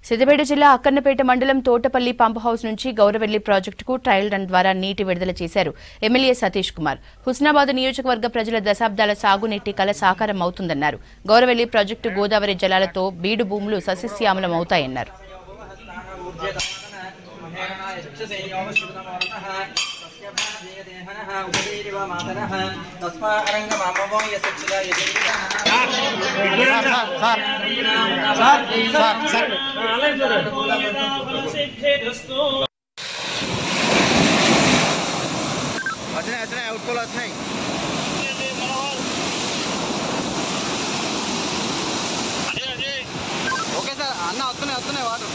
సిద్దిపేట జిల్లా అక్కన్నపేట మండలం Thotapalli pump house నుంచి గౌరవెల్లి ప్రాజెక్టుకు ట్రయల్ రన్ ద్వారా నీటి విడుదల చేశారు ఎమ్మెల్యే సతీష్ కుమార్ హుస్నాబాద్ నియోజకవర్గ ప్రజల దశాబ్దాల సాగునీటి కల సాకారం అవుతుందన్నారు గౌరవెల్లి ప్రాజెక్టు గోదావరి జలాలతో బీడు భూములు సస్యశ్యామలం అవుతాయన్నారు వచ్చినాయి వచ్చినాయి అవుట్కోలు వచ్చినాయి ఓకే సార్ అన్న వస్తున్నాయి వస్తున్నాయి వాటర్